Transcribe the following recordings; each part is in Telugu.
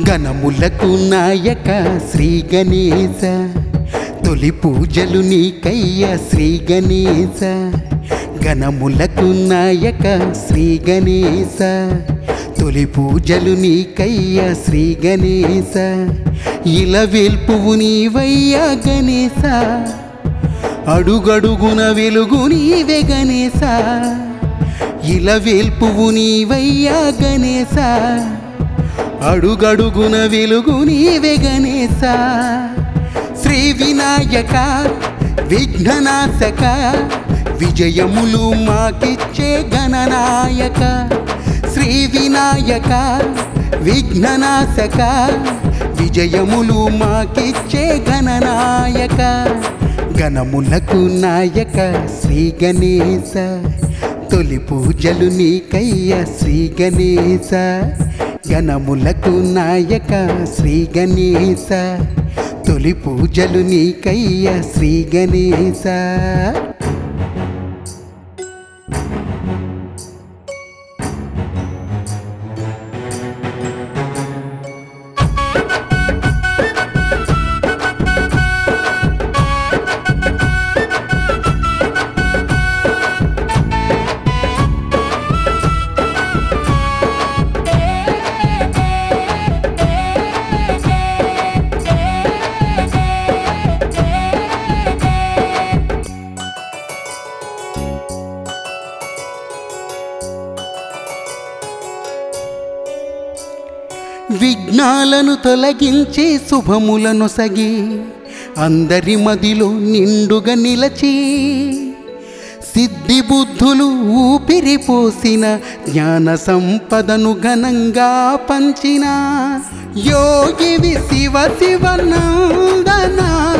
గణములకు నాయక శ్రీ గణేశ తొలి పూజలు నీకయ్య శ్రీ గణేశ గణములకు నాయక శ్రీ గణేశ తొలి పూజలు నీకయ్య శ్రీ గణేశ ఇల వెల్పువు నీవయ్యా గణేశ అడుగడుగున వెలుగు నీవే గణేశ ఇల వేల్పువు నీవయ్యా గణేశ అడుగడుగున వెలుగు నీవే గణేశ శ్రీ వినాయక విఘ్ననాశక విజయములు మాకిచ్చే గణనాయక శ్రీ వినాయక విఘ్ననాశక విజయములు మాకిచ్చే గణనాయక గణములకు నాయక శ్రీ గణేశ తొలి పూజలు నీకయ్య శ్రీ గణేశ గణములకు నాయక శ్రీ గణేశ తొలి పూజలు నీకయ్య శ్రీ గణేశ విఘ్నాలను తొలగించి శుభములను సగి అందరి మదిలో నిండుగా నిలచి సిద్ధి బుద్ధులు ఊపిరి పోసిన జ్ఞాన సంపదను ఘనంగా పంచిన యోగివి శివ శివ నందన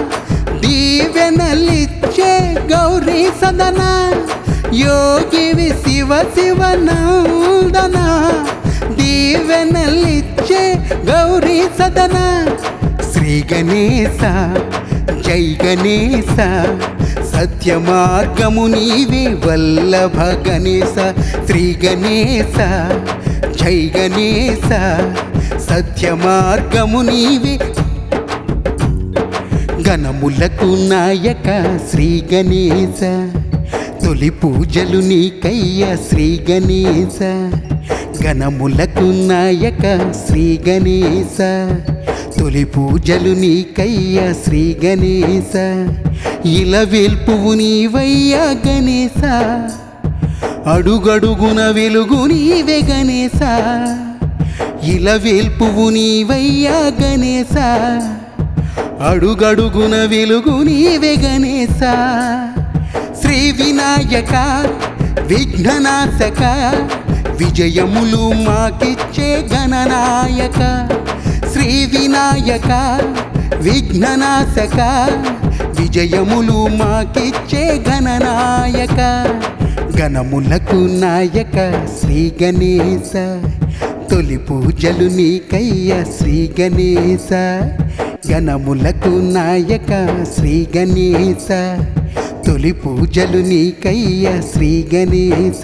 దీవెనలిచ్చే గౌరీ సదన యోగివి శివ శివ నందన దీవెనలిచ్చే గౌరీ సదన శ్రీ గణేశ జై గణేశ సత్య మార్గము నీవే వల్లభ గణేశ శ్రీ గణేశ జై గణేశ సత్య మార్గము నీవే గణములకు నాయక శ్రీ గణేశ తొలి పూజలు నీకయ్య శ్రీ గణేశ గణములకు నాయక శ్రీ గణేశ తొలి పూజలు నీకయ్య శ్రీ గణేశ ఇల వెల్పువు నీవయ్యా గణేశ అడుగడుగున వెలుగు నీవే గణేశ ఇల వెల్పువు నీవయ్యా గణేశ అడుగడుగున వెలుగు నీవే గణేశ శ్రీ వినాయక విఘ్ననాశక విజయములు మాకిచ్చే గణనాయక శ్రీ వినాయక విఘ్ననాశక విజయములు మాకిచ్చే గణనాయక గణములకు నాయక శ్రీ గణేశ తొలి పూజలు నీకయ్య శ్రీ గణేశ గణములకు నాయక శ్రీ గణేశ తొలి పూజలు నీకయ్య శ్రీ గణేశ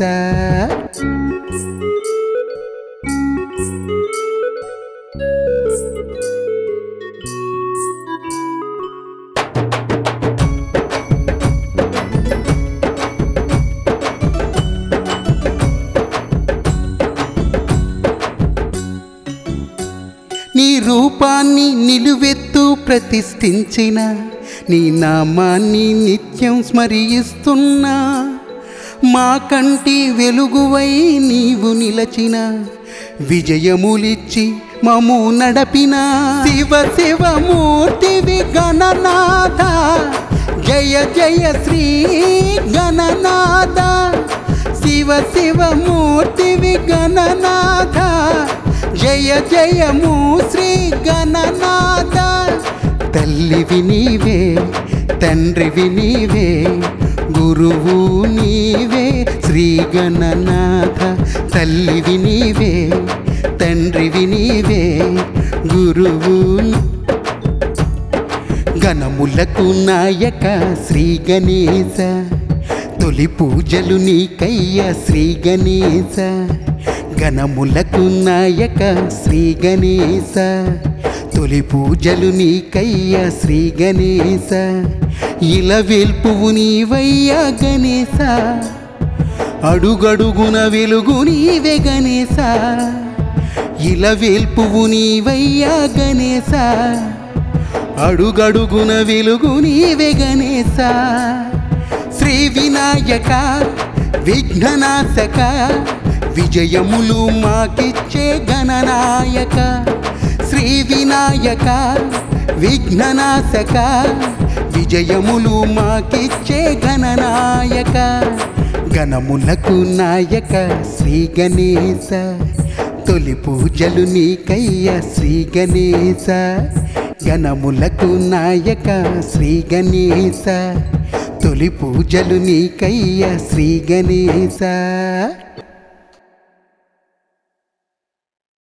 నీ రూపాన్ని నిలువెత్తు ప్రతిష్ఠించిన నీ నామాన్ని నిత్యం స్మరిస్తున్నా మా కంటి వెలుగువై నీవు నిలచిన విజయములిచ్చి మము నడపిన శివ శివమూర్తివి గణనాథ జయ జయ శ్రీ గణనాథ శివ శివమూర్తివి గణనాథ జయ జయము శ్రీ గణనాథ తల్లివి నీవే తండ్రివి నీవే గురువు నీవే శ్రీ గణనాథ తల్లివి నీవే తండ్రివి నీవే గురువు గణములకు నాయక శ్రీ గణేశ తొలి పూజలు నీకయ్య శ్రీ గణేశ గణములకు నాయక శ్రీ గణేశ తొలి పూజలు నీకయ్య శ్రీ గణేశ ఇల వెల్పువు నీవయ్యా గణేశ అడుగడుగున వెలుగు నీవే గణేశ ఇల వేల్పువు నీవయ్యా గణేశ అడుగడుగున వెలుగు నీవే గణేశ శ్రీ వినాయక విఘ్ననాశక విజయములు మాకిచ్చే గణనాయక శ్రీ వినాయక విఘ్ననాశక విజయములు మాకిచ్చే గణనాయక గణములకు నాయక శ్రీ గణేశ తొలి పూజలు నీకయ్య శ్రీ గణేశ గణములకు నాయక శ్రీ గణేశ తొలి పూజలు నీకయ్య శ్రీ గణేశ